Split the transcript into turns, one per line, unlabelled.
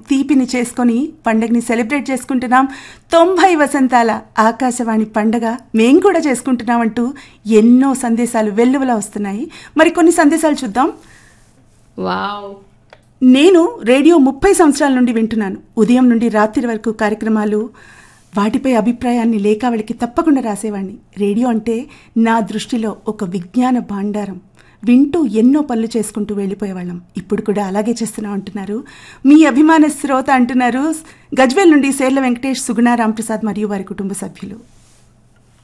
తీపిని చేసుకొని పండగని సెలబ్రేట్ చేసుకుంటున్నాం తొంభై వసంతాల ఆకాశవాణి పండగ మేం కూడా చేసుకుంటున్నాం అంటూ ఎన్నో సందేశాలు వెల్లువలా వస్తున్నాయి మరి కొన్ని సందేశాలు చూద్దాం
వావ్
నేను రేడియో ముప్పై సంవత్సరాల నుండి వింటున్నాను ఉదయం నుండి రాత్రి వరకు కార్యక్రమాలు వాటిపై అభిప్రాయాన్ని లేఖావళికి తప్పకుండా రాసేవాడిని రేడియో అంటే నా దృష్టిలో ఒక విజ్ఞాన భాండారం వింటూ ఎన్నో పనులు చేసుకుంటూ వెళ్ళిపోయేవాళ్ళం ఇప్పుడు కూడా అలాగే చేస్తున్నాం అంటున్నారు మీ అభిమాన శ్రోత అంటున్నారు గజ్వేల్ నుండి సేర్ల వెంకటేష్ సుగుణ రాంప్రసాద్ మరియు వారి కుటుంబ సభ్యులు